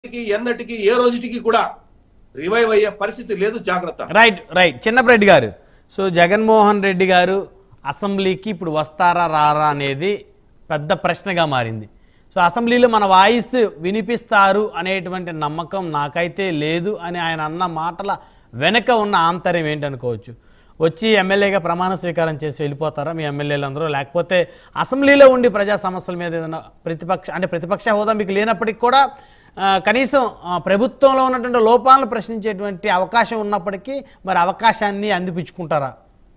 ఎన్నటికి ఎన్నటికి ఏ రోజుటికి కూడా రివైవ్ అయ్యే పరిస్థితి లేదు జాగ్రత్త రైట్ రైట్ చిన్నపరెడ్డి గారు సో జగన్మోహన్ రెడ్డి గారు అసెంబ్లీకి ఇప్పుడు వస్తారా రారా అనేది పెద్ద ప్రశ్నగా మారింది సో అసెంబ్లీలో మన వాయిస్ వినిపిస్తారు అనేటువంటి నమ్మకం నాకైతే లేదు అని ఆయన అన్న మాటల వెనక ఉన్న ఆంతర్యం ఏంటనుకోవచ్చు వచ్చి ఎమ్మెల్యేగా ప్రమాణ స్వీకారం చేసి వెళ్ళిపోతారా మీ ఎమ్మెల్యేలు అందరూ లేకపోతే అసెంబ్లీలో ఉండి ప్రజా సమస్యల మీద ఏదైనా ప్రతిపక్ష అంటే ప్రతిపక్ష హోదా మీకు లేనప్పటికీ కూడా ఆ, కనీసం ఆ, ప్రభుత్వంలో ఉన్నటువంటి లోపాలను ప్రశ్నించేటువంటి అవకాశం ఉన్నప్పటికీ మరి అవకాశాన్ని అందిపించుకుంటారా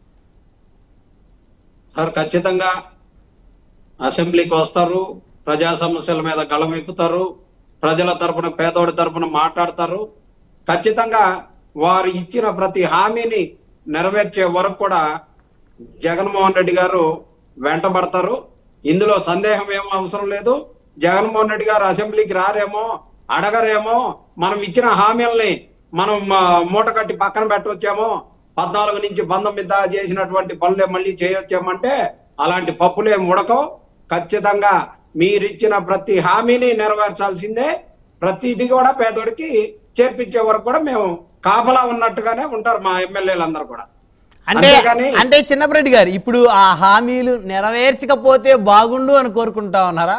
సార్ ఖచ్చితంగా అసెంబ్లీకి వస్తారు ప్రజా సమస్యల మీద గళమెక్కుతారు ప్రజల తరపున పేదోడి తరపున మాట్లాడతారు ఖచ్చితంగా వారు ఇచ్చిన ప్రతి హామీని నెరవేర్చే వరకు కూడా జగన్మోహన్ రెడ్డి గారు వెంటబడతారు ఇందులో సందేహం ఏమో అవసరం లేదు జగన్మోహన్ రెడ్డి గారు అసెంబ్లీకి రారేమో అడగరేమో మనం ఇచ్చిన హామీల్ని మనం ఆ, మూట కట్టి పక్కన పెట్టవచ్చేమో పద్నాలుగు నుంచి పంతొమ్మిది దాకా చేసినటువంటి పనులే మళ్ళీ చేయొచ్చామంటే అలాంటి పప్పులే ఉడకవు ఖచ్చితంగా మీరిచ్చిన ప్రతి హామీని నెరవేర్చాల్సిందే ప్రతిది కూడా పేదోడికి చేర్పించే వరకు కూడా మేము కాపలా ఉన్నట్టుగానే ఉంటారు మా ఎమ్మెల్యేలందరూ కూడా అంటే అంతేగాని- అంటే చిన్నపరెడ్డి గారు ఇప్పుడు ఆ హామీలు నెరవేర్చకపోతే బాగుండు అని కోరుకుంటా ఉన్నారా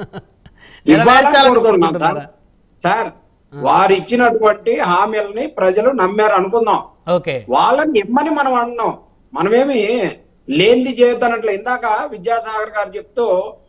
నెరవేర్చాలని కోరుకుంటున్నాం కోరుకుంటున్నారా సార్. సార్ వారు ఇచ్చినటువంటి హామీలని ప్రజలు నమ్మారు అనుకుందాం ఓకే వాళ్ళని ఇమ్మని మనం అంటున్నాం మనమేమి లేనిది చేయొద్దనట్లు ఇందాక విద్యాసాగర్ గారు చెప్తూ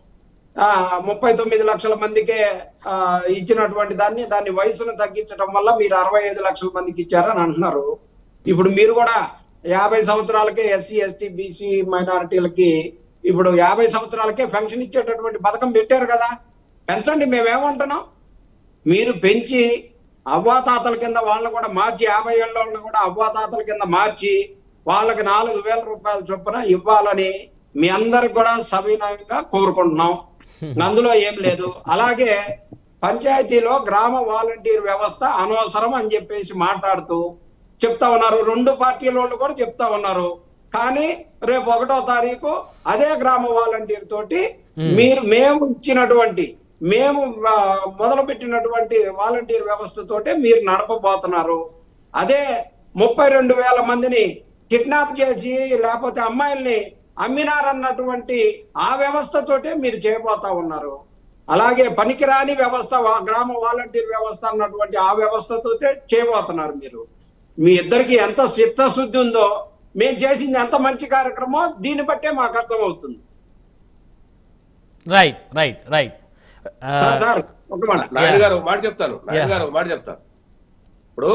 ఆ ముప్పై తొమ్మిది లక్షల మందికే ఆ, ఇచ్చినటువంటి దాన్ని దాన్ని వయసును తగ్గించడం వల్ల మీరు అరవై ఐదు లక్షల మందికి ఇచ్చారని అంటున్నారు ఇప్పుడు మీరు కూడా యాభై సంవత్సరాలకే ఎస్సీ ఎస్టీ బీసీ మైనారిటీలకి ఇప్పుడు యాభై సంవత్సరాలకే పెన్షన్ ఇచ్చేటటువంటి పథకం పెట్టారు కదా పెంచండి మేమేమంటున్నాం మీరు పెంచి అవ్వాతాతల కింద వాళ్ళని కూడా మార్చి యాభై ఏళ్ళ వాళ్ళని కూడా అవ్వాతాతల కింద మార్చి వాళ్ళకి నాలుగు వేల రూపాయల చొప్పున ఇవ్వాలని మీ అందరికి కూడా సవినయంగా కోరుకుంటున్నాం అందులో ఏం లేదు అలాగే పంచాయతీలో గ్రామ వాలంటీర్ వ్యవస్థ అనవసరం అని చెప్పేసి మాట్లాడుతూ చెప్తా ఉన్నారు రెండు పార్టీల వాళ్ళు కూడా చెప్తా ఉన్నారు కానీ రేపు ఒకటో తారీఖు అదే గ్రామ వాలంటీర్ తోటి మీరు మేము ఇచ్చినటువంటి మేము ఆ, మొదలుపెట్టినటువంటి వాలంటీర్ వ్యవస్థతోటే మీరు నడపబోతున్నారు అదే ముప్పై రెండు వేల మందిని కిడ్నాప్ చేసి లేకపోతే అమ్మాయిల్ని అమ్మినారన్నటువంటి ఆ వ్యవస్థతోటే మీరు చేయబోతా ఉన్నారు అలాగే పనికిరాని వ్యవస్థ వా- గ్రామ వాలంటీర్ వ్యవస్థ అన్నటువంటి ఆ వ్యవస్థతోటే చేయబోతున్నారు మీరు మీ ఇద్దరికి ఎంత చిత్తశుద్ధి ఉందో మేము చేసింది ఎంత మంచి కార్యక్రమం దీన్ని బట్టే మాకు అర్థమవుతుంది right right right sir sir ఒక మాట నాయుడు గారు ఒక మాట చెప్తాను నాయుడు Yeah. గారు ఒక మాట చెప్తాను ఇప్పుడు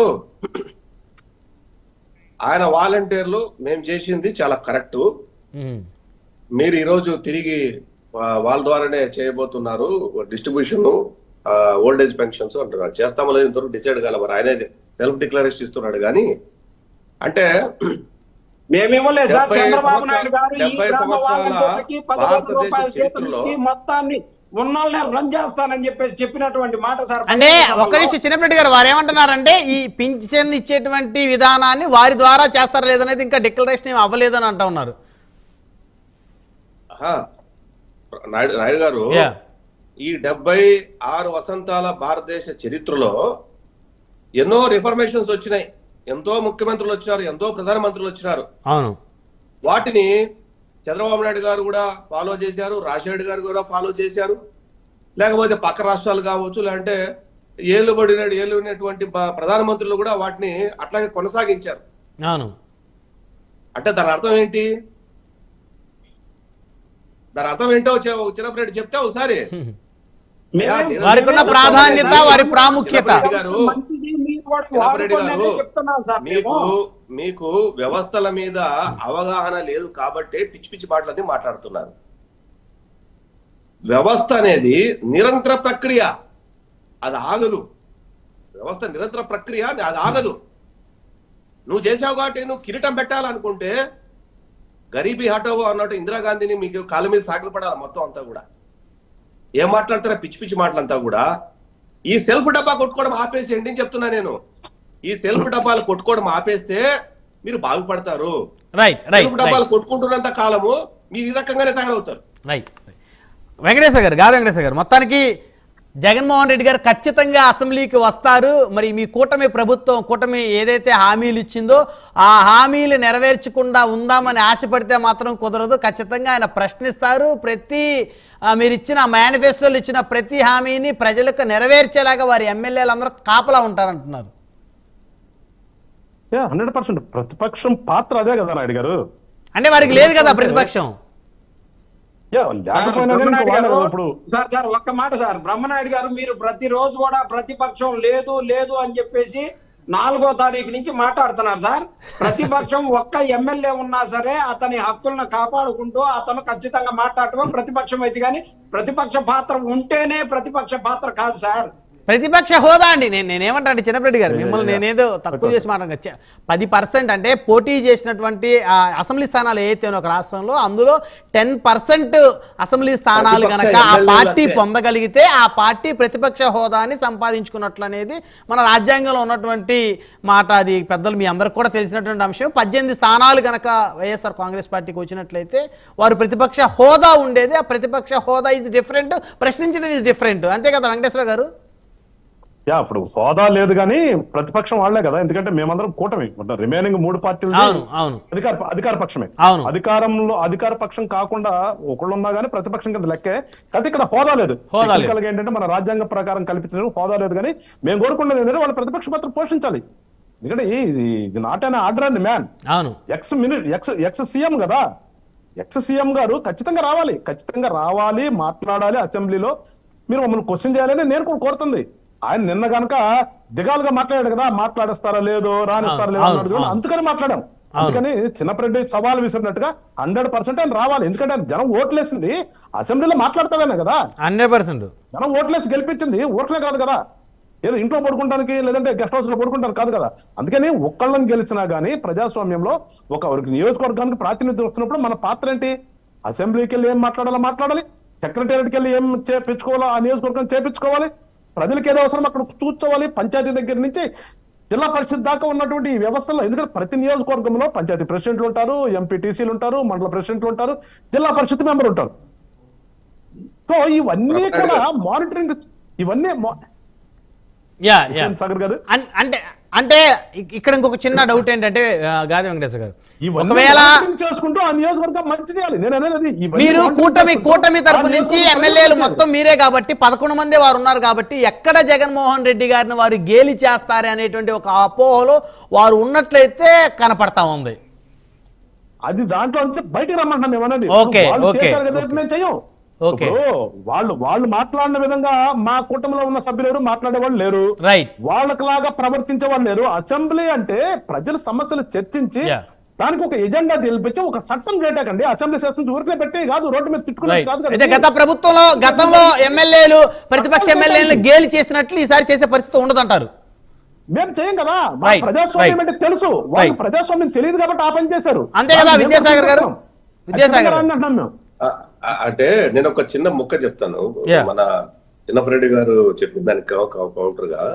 ఆయన వాలంటీర్లు మేము చేసింది చాలా కరెక్ట్ మీరు ఈరోజు తిరిగి వా- వాళ్ళ ద్వారానే చేయబోతున్నారు డిస్ట్రిబ్యూషన్ ఓల్డ్ ఏజ్ పెన్షన్స్ అంటున్నారు చేస్తామో లేదు ఇంతవరకు డిసైడ్ కాలే మరి ఆయనే సెల్ఫ్ డిక్లరేషన్ ఇస్తున్నాడు కానీ అంటే మేమివ్వలేదు సార్ డెబ్బై చంద్రబాబు నాయుడు గారు ఈ డెబ్బై గ్రామ సంవత్సరాల వాలంటీర్లకి పదివేల భారతదేశ రూపాయల జీతం చరిత్రలో ఇచ్చి మొత్తాన్ని ఉన్నోళ్ళనే రన్ చేస్తానని చెప్పేసి చెప్పినటువంటి మాట సార్ అంటే ఒక్క నిమిషం చిన్నప్పటి గారు వారు ఏమంటున్నారంటే ఈ పింఛన్ ఇచ్చేటువంటి విధానాన్ని వారి ద్వారా చేస్తారా లేదనేది ఇంకా డిక్లరేషన్ ఏమి అవ్వలేదని అంటా ఉన్నారు ఆహా, నాయుడు నాయుడు గారు Yeah. ఈ డెబ్బై ఆరు వసంతాల భారతదేశ చరిత్రలో ఎన్నో రిఫర్మేషన్స్ వచ్చినాయి ఎంతో ముఖ్యమంత్రులు వచ్చినారు ఎంతో ప్రధానమంత్రులు వచ్చినారు అవును వాటిని చంద్రబాబు నాయుడు గారు కూడా ఫాలో చేశారు రాజశేఖర్ గారు కూడా ఫాలో చేశారు లేకపోతే పక్క రాష్ట్రాలు కావచ్చు లేదంటే ఏలుబడిన ఏలునటువంటి ప- ప్రధానమంత్రులు కూడా వాటిని అట్లాగే కొనసాగించారు అవును అంటే దాని అర్థం ఏంటి దాని అర్థం ఏంటో చె- చిన్నప్పటి చెప్తే ఒకసారి మేమే- వారికి ఉన్న మేమే ప్రాధాన్యత, చెప్తున్నాం. వారి ప్రాముఖ్యత. చిన్నప్పటి గారు మంచిది మీరు కూడా చిన్నప్పటి వాడుకోండి గారు అనే చెప్తున్నాం సార్ మీకు మేము. మీకు వ్యవస్థల మీద అవగాహన లేదు కాబట్టే పిచ్చి పిచ్చి మాటలన్నీ మాట్లాడుతున్నారు వ్యవస్థ అనేది నిరంతర ప్రక్రియ అది ఆగదు వ్యవస్థ నిరంతర ప్రక్రియ అది ఆగదు నువ్వు చేసావు కాబట్టి నువ్వు కిరీటం పెట్టాలనుకుంటే గరీబీ హటోవో అన్నట్టు ఇందిరాగాంధీని మీకు కాళ్ళ మీద సాగిలు పడాలి మొత్తం అంతా కూడా ఏం మాట్లాడతారా పిచ్చి పిచ్చి మాటలంతా కూడా ఈ సెల్ఫ్ డబ్బా కొట్టుకోవడం ఆపేసేయండి అని చెప్తున్నా నేను ఈ సెల్ఫ్ డబ్బాలు కొట్టుకోవడం ఆపేస్తే మీరు బాగుపడతారు రైట్ రైట్ సెల్ఫ్ డబ్బాలు కొట్టుకుంటున్నంత కాలము మీరు ఈ రకంగానే తయారవుతారు రైట్ వెంకటేశ్వర గారు గాలి వెంకటేశ్వర గారు మొత్తానికి జగన్మోహన్ రెడ్డి గారు ఖచ్చితంగా అసెంబ్లీకి వస్తారు మరి మీ కూటమి ప్రభుత్వం కూటమి ఏదైతే హామీలు ఇచ్చిందో ఆ హామీలు నెరవేర్చకుండా ఉందామని ఆశపడితే మాత్రం కుదరదు ఖచ్చితంగా ఆయన ప్రశ్నిస్తారు ప్రతి ఆ, మీరు ఇచ్చిన మేనిఫెస్టోలు ఇచ్చిన ప్రతి హామీని ప్రజలకు నెరవేర్చేలాగా వారి ఎమ్మెల్యేలు అందరూ కాపలా ఉంటారంటున్నారు హండ్రెడ్ పర్సెంట్ ప్రతిపక్షం పాత్ర అదే కదా నాయుడు గారు అంటే వారికి లేదు కదా ప్రతిపక్షం యా, సార్, లేకపోయినా కానీ ఇంకా బ్రహ్మనాయుడు వాళ్ళే గారు, కదా ఇప్పుడు సార్ సార్ ఒక్క మాట సార్ బ్రహ్మనాయుడు గారు మీరు ప్రతిరోజు కూడా ప్రతిపక్షం లేదు లేదు అని చెప్పేసి నాలుగో తారీఖు నుంచి మాట్లాడుతున్నారు సార్ ప్రతిపక్షం ఒక్క ఎమ్మెల్యే ఉన్నా సరే అతని హక్కులను కాపాడుకుంటూ అతను ఖచ్చితంగా మాట్లాడటం ప్రతిపక్షం అయితే కానీ ప్రతిపక్ష పాత్ర ఉంటేనే ప్రతిపక్ష పాత్ర కాదు సార్ ప్రతిపక్ష హోదా అండి నేను నేనేమంటాను చిన్నప్పటి గారు మిమ్మల్ని నేనేదో తక్కువ చేసి మాట్లాడ పది పర్సెంట్ అంటే పోటీ చేసినటువంటి ఆ అసెంబ్లీ స్థానాలు ఏవైతే ఉన్నాయో ఒక రాష్ట్రంలో అందులో టెన్ పర్సెంట్ అసెంబ్లీ స్థానాలు ప్రతిపక్ష గనక ఆ ఎమ్మెల్యేలు పార్టీ అంతే. పొందగలిగితే ఆ పార్టీ ప్రతిపక్ష హోదాని సంపాదించుకున్నట్లు అనేది మన రాజ్యాంగంలో ఉన్నటువంటి మాట అది పెద్దలు మీ అందరికి కూడా తెలిసినటువంటి అంశం పద్దెనిమిది స్థానాలు గనక వైఎస్ఆర్ కాంగ్రెస్ పార్టీకి వచ్చినట్లయితే వారు ప్రతిపక్ష హోదా ఉండేది ఆ ప్రతిపక్ష హోదా ఇస్ డిఫరెంట్ ప్రశ్నించడం ఇస్ డిఫరెంట్ అంతే కదా వెంకటేశ్వర గారు యా ఇప్పుడు హోదా లేదు కానీ ప్రతిపక్షం వాళ్ళే కదా ఎందుకంటే మేమందరం కూటమి రిమైనింగ్ మూడు పార్టీలు అవును అవును అధికార అధికార పక్షమే అవును. అధికారంలో అధికార పక్షం కాకుండా ఒకళ్ళున్నా గానీ ప్రతిపక్షం కింద లెక్కే అయితే ఇక్కడ హోదా లేదు హోదా లేదు. Technical గా ఏంటంటే మన రాజ్యాంగ ప్రకారం కల్పించిన హోదా లేదు కానీ మేము కోరుకున్నది ఏంటంటే వాళ్ళు ప్రతిపక్ష పాత్ర పోషించాలి ఎందుకంటే ఇది ఇది నాట్ అనే ఆర్డర్ అండి మ్యాన్ అవును ex minute ex ex CM కదా ఎక్స్ సీఎం గారు ఖచ్చితంగా రావాలి ఖచ్చితంగా రావాలి మాట్లాడాలి అసెంబ్లీలో మీరు మమ్మల్ని క్వశ్చన్ చేయాలని నేను కూడా కోరుతుంది ఆయన నిన్న గనక దిగాలుగా మాట్లాడాడు కదా మాట్లాడేస్తారా లేదో రానిస్తారా లేదో అవును, అన్నాడు చూడండి. అవును. అందుకని మాట్లాడాం అందుకని చిన్నప్పటి సవాల్ విసిరినట్టుగా హండ్రెడ్ పర్సెంట్ ఆయన రావాలి ఎందుకంటే ఆయన జనం ఓట్లేసింది అసెంబ్లీలో మాట్లాడతాడనే కదా హండ్రెడ్ పర్సెంట్ జనం ఓట్లేసి గెలిపించింది ఓట్లే కాదు కదా ఏదో ఇంట్లో పడుకుంటానికి లేదంటే గెస్ట్ హౌస్ లో పడుకుంటానికి కాదు కదా అందుకని ఒక్కళ్ళని గెలిచినా గానీ ప్రజాస్వామ్యంలో ఒక ఒక నియోజకవర్గానికి ప్రాతినిధ్యం వస్తున్నప్పుడు మన పాత్ర ఏంటి అసెంబ్లీకి వెళ్ళి ఏం మాట్లాడాలో మాట్లాడాలి సెక్రటేరియట్కి వెళ్ళి ఏం చేపించుకోవాలో ఆ నియోజకవర్గం చేపించుకోవాలి ప్రజలకు ఏదో అవసరం అక్కడ కూర్చోవాలి పంచాయతీ దగ్గర నుంచి జిల్లా పరిషత్ దాకా ఉన్నటువంటి ఈ వ్యవస్థలో ఎందుకంటే ప్రతి నియోజకవర్గంలో పంచాయతీ ప్రెసిడెంట్లు ఉంటారు ఎంపీటీసీలు ఉంటారు మండల ప్రెసిడెంట్లు ఉంటారు జిల్లా పరిషత్ మెంబర్ ఉంటారు సో ఇవన్నీ కూడా మానిటరింగ్ ఇవన్నీ మా- యా యా సాగర్ గారు అన్- అంటే అంటే ఇక్- ఇక్కడ ఇంకొక చిన్న డౌట్ ఏంటంటే ఆ, గాది వెంకటేశ్వర గారు ఇవన్నీ ఒకవేళ monitoring చేసుకుంటూ ఆ నియోజకవర్గం మంచి చేయాలి నేను అనేది అది. ఇవన్నీ మీరు monitoring కూటమి చేసుకుంటూ కూటమి తరపు ఆ నుంచి నియోజకవర్గం ఎమ్మెల్యేలు మంచి మొత్తం మీరే కాబట్టి పదకొండు మంది వారు ఉన్నారు కాబట్టి ఎక్కడ జగన్మోహన్ రెడ్డి గారిని వారు గేలి చేస్తారే అనేటువంటి ఒక అపోహలో వారు ఉన్నట్లయితే కనపడతా ఉంది అది దాంట్లో అంటే బయటికి రమ్మంటున్నాం మేము అనేది ఓకే, వాళ్ళు ఓకే, చేశారు కదా మేము చెయ్యం ఓకే. ఇప్పుడు వాళ్ళు వాళ్ళు మాట్లాడిన విధంగా మా కూటమిలో ఉన్న సభ్యులు ఎవరు మాట్లాడే వాళ్ళు లేరు రైట్ వాళ్ళకిలాగా ప్రవర్తించే వాళ్ళు లేరు అసెంబ్లీ అంటే ప్రజల సమస్యలు చర్చించి Yeah. దానికి ఒక ఎజెండా తెలిపించి ఒక చట్టం చేయటండి అసెంబ్లీ సెషన్స్ ఊరికే పెట్టి కాదు రోడ్డు మీద తిట్టుకునే రైట్ కాదు అయితే కదా గత ప్రభుత్వంలో గతంలో ఎమ్మెల్యేలు ప్రతిపక్ష ఎమ్మెల్యేలు గేలి చేసినట్లు ఈసారి చేసే పరిస్థితి ఉండదంటారు మేము చేయం కదా మా Right, ప్రజాస్వామ్యం right. అంటే తెలుసు వాళ్ళు Right. ప్రజాస్వామ్యం తెలియదు కాబట్టి ఆ పని చేశారు అంతే కదా, వాళ్ళు మేము విద్యాసాగర్ గారు? చేస్తున్నాం. విద్యాసాగర్ ఖచ్చితంగా గారు. అంటున్నాం మేము ఆ, ఆ, అంటే నేను ఒక చిన్న ముక్క చెప్తాను Yeah. మన చిన్నపరెడ్డి గారు చెప్పిన దానికి కౌంటర్ గా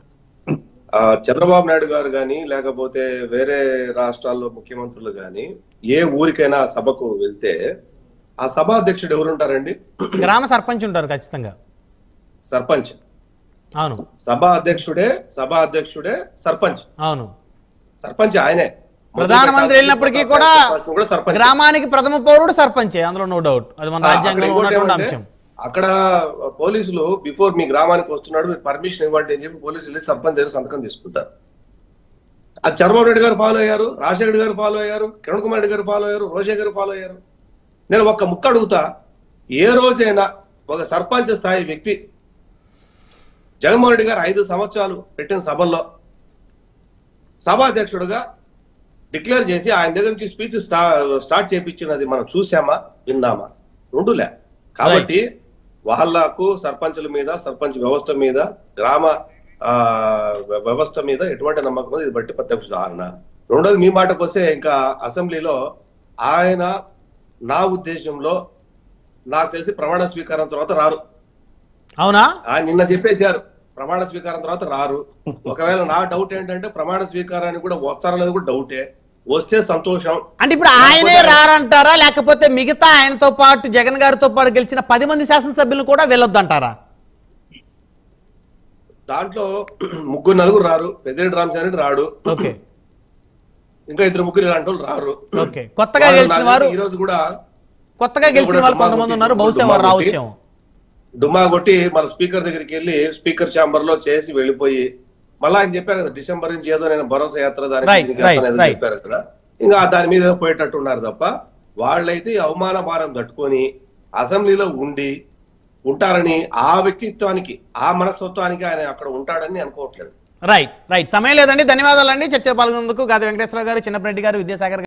ఆ, చంద్రబాబు నాయుడు గారు కానీ లేకపోతే వేరే రాష్ట్రాల్లో ముఖ్యమంత్రులు కానీ ఏ ఊరికైనా సభకు వెళ్తే ఆ సభ అధ్యక్షుడు ఎవరుంటారండి గ్రామ సర్పంచ్ ఉంటారు ఖచ్చితంగా సర్పంచ్ అవును సభ అధ్యక్షుడే సభ అధ్యక్షుడే సర్పంచ్ అవును సర్పంచ్ ఆయనే ప్రధానమంత్రి వెళ్ళినప్పటికీ కూడా కూడా సర్పంచ్ గ్రామానికి ప్రథమ పౌరుడు సర్పంచే అందులో నో డౌట్ అది మన ఆ, అక్కడ రాజ్యాంగంలో ఇంకోటి ఉన్నటువంటి ఏమంటే, అంశం అక్కడ పోలీసులు బిఫోర్ మీ గ్రామానికి వస్తున్నాడు మీరు పర్మిషన్ ఇవ్వండి అని చెప్పి పోలీసులు వెళ్ళి సర్పంచ్ దగ్గర సంతకం తీసుకుంటారు అది చంద్రబాబు నాయుడు గారు ఫాలో అయ్యారు రాజశేఖర రెడ్డి గారు ఫాలో అయ్యారు కిరణ్ కుమార్ రెడ్డి గారు ఫాలో అయ్యారు రోజే గారు ఫాలో అయ్యారు నేను ఒక్క ముక్క అడుగుతా ఏ రోజైనా ఒక సర్పంచ్ స్థాయి వ్యక్తి జగన్మోహన్ రెడ్డి గారు ఐదు సంవత్సరాలు పెట్టిన సభల్లో సభాధ్యక్షుడుగా డిక్లేర్ చేసి ఆయన దగ్గర నుంచి స్పీచ్ స్టార్ట్ చేపించినది మనం చూసామా విన్నామా రెండులే కాబట్టి వాళ్ళకు సర్పంచుల మీద సర్పంచ్ వ్యవస్థ మీద గ్రామ ఆ, వ్య- వ్యవస్థ మీద ఎటువంటి నమ్మకం ఉంది ఇది బట్టి ప్రత్యక్ష ఉదాహరణ రెండోది మీ మాటకు వస్తే ఇంకా అసెంబ్లీలో ఆయన నా ఉద్దేశంలో నాకు తెలిసి ప్రమాణ స్వీకారం తర్వాత రారు అవునా ఆయన నిన్న చెప్పేశారు ప్రమాణ స్వీకారం తర్వాత రారు ఒకవేళ నా డౌట్ ఏంటంటే ప్రమాణ స్వీకారానికి కూడా వస్తారో లేదో కూడా డౌటే వస్తే సంతోషం అంటే ఇప్పుడు ఆయనే రారంటారా లేకపోతే మిగతా ఆయనతో పాటు జగన్ గారితో పాటు గెలిచిన పది మంది శాసనసభ్యులు కూడా వెళ్ళొద్దంటారా దాంట్లో ముగ్గురు నలుగురు రారు పెద్దిరెడ్డి రామచంద్రెడ్డి రాడు ఓకే ఇంకా ఇద్దరు ముగ్గురు ఇలాంటి వాళ్ళు రారు ఓకే కొత్తగా వాళ్ళు గెలిచిన నాకు వారు ఈ రోజు కూడా కొత్తగా గెలిచిన వాళ్ళు కొంతమంది ఉన్నారు బహుశా వారు రావచ్చేమో డుమ్మా కొట్టి మన స్పీకర్ దగ్గరికి వెళ్ళి స్పీకర్ ఛాంబర్ లో చేసి వెళ్ళిపోయి మళ్ళీ ఆయన చెప్పారు కదా డిసెంబర్ నుంచి ఏదో నేను భరోసా యాత్ర దానికి Right, దీనికి right, చేస్తాను ఏదో right. చెప్పారు కదా ఇంకా దాని మీద పోయేటట్టు ఉన్నారు తప్ప వాళ్ళైతే ఈ అవమాన భారం తట్టుకొని అసెంబ్లీలో ఉండి ఉంటారని ఆ వ్యక్తిత్వానికి ఆ మనస్తత్వానికి ఆయన అక్కడ ఉంటాడని అనుకోవట్లేదు రైట్ రైట్ సమయం లేదండి ధన్యవాదాలండి చర్చలో పాల్గొన్నందుకు గాది వెంకటేశ్వర గారు చిన్నప్పరెడ్డి గారు విద్యాసాగర్ గారు